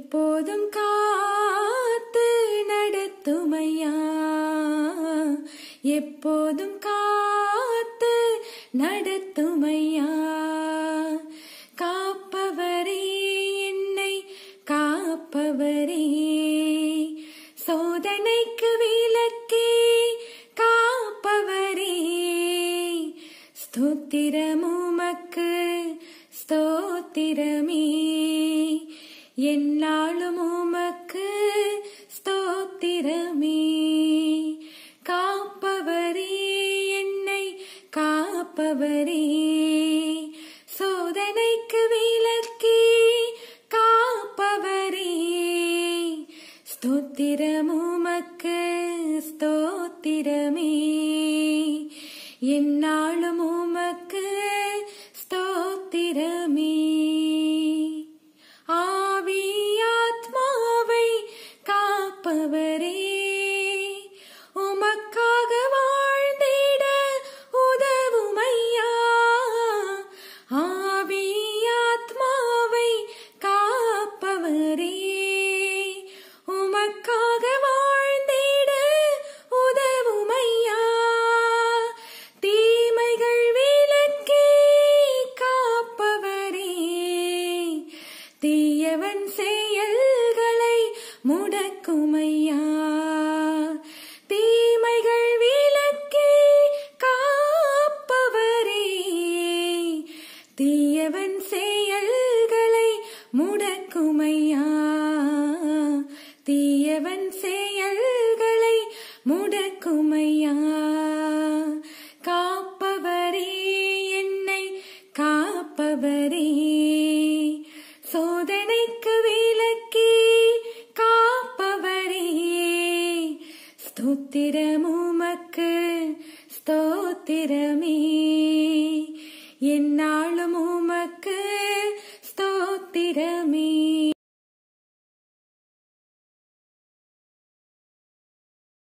எப்போதும் காத்து நடத்துமையா எப்போதும் காத்து நடத்துமையா காப்பவரே என்னை காப்பவரே சோதனைக்கு விலக்கி காப்பவரே ஸ்தோத்திரமுமக்கு ஸ்தோத்திரமே என்னாலும் உமக்கு ஸ்தோத்திரமே காப்பவரே என்னை காப்பவரே சோதனைக்கு விலக்கி காப்பவரே ஸ்தோத்திரமுமக்கு ஸ்தோத்திரமே என்னாலும் உமக்கு ஸ்தோத்திரமே ஆவியாத்மாவை காப்பவரே உமக்காக வாழ்ந்திட உதவுமையா ஆவியாத்மாவை காப்பவரே உமக்காக வாழ்ந்திட உதவுமையா தீமைகள் விலக்கி காப்பவரே தீயவன் செயல்களை முடக்குமையா தீமைகள் விலக்கி காப்பவரே தீயவன் செயல்களை முடக்குமையா தீயவன் செயல்களை முடக்குமையா காப்பவரே என்னை காப்பவரே சோதனைக்கு விலக்கி காப்பவரே ஸ்தோத்திரமுமக்கு ஸ்தோத்திரமே என்னாலும் உமக்கு ஸ்தோத்திரமே